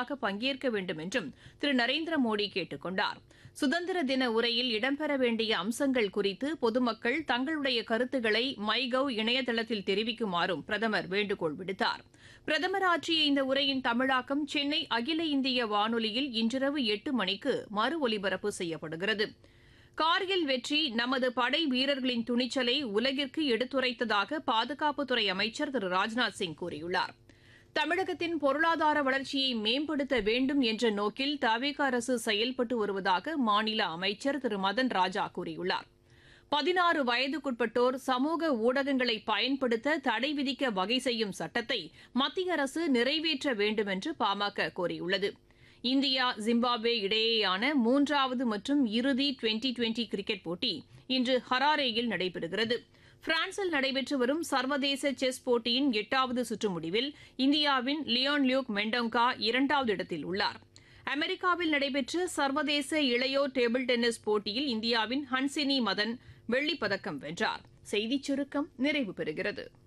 முழுமையாக பங்கேற்க வேண்டும் என்றும் திரு நரேந்திர மோடி கேட்டுக் கொண்டார் சுதந்திர தின உரையில் இடம்பெற வேண்டிய அம்சங்கள் குறித்து பொதுமக்கள் தங்களுடைய கருத்துக்களை மைகவ் இணையதளத்தில் தெரிவிக்குமாறும் பிரதமர் வேண்டுகோள் விடுத்தார் பிரதமர் ஆற்றிய இந்த உரையின் தமிழாக்கம் சென்னை அகில இந்திய வானொலியில் இன்றிரவு எட்டு மணிக்கு மறு ஒலிபரப்பு செய்யப்படுகிறது கார்கில் வெற்றி நமது படை வீரர்களின் துணிச்சலை உலகிற்கு எடுத்துரைத்ததாக பாதுகாப்புத்துறை அமைச்சர் திரு ராஜ்நாத் சிங் கூறியுள்ளார் தமிழகத்தின் பொருளாதார வளர்ச்சியை மேம்படுத்த வேண்டும் என்ற நோக்கில் தவிக அரசு செயல்பட்டு வருவதாக மாநில அமைச்சர் திரு மதன் ராஜா கூறியுள்ளார் பதினாறு வயதுக்குட்பட்டோர் சமூக ஊடகங்களை பயன்படுத்த தடை விதிக்க வகை செய்யும் சட்டத்தை மத்திய அரசு நிறைவேற்ற வேண்டும் என்று பாமக கோரியுள்ளது இந்தியா ஜிம்பாப்வே இடையேயான மூன்றாவது மற்றும் இறுதி டுவெண்டி டுவெண்டி கிரிக்கெட் போட்டி இன்று ஹராரேயில் நடைபெறுகிறது பிரான்சில் நடைபெற்று வரும் சர்வதேச செஸ் போட்டியின் எட்டாவது சுற்று முடிவில் இந்தியாவின் லியோன் லியூக் மெண்டோங்கா இரண்டாவது இடத்தில் உள்ளார் அமெரிக்காவில் நடைபெற்ற சர்வதேச இளையோர் டேபிள் டென்னிஸ் போட்டியில் இந்தியாவின் ஹன்சினி மதன் வெள்ளிப் பதக்கம் வென்றார் செய்திச் சுருக்கம் நிறைவு பெறுகிறது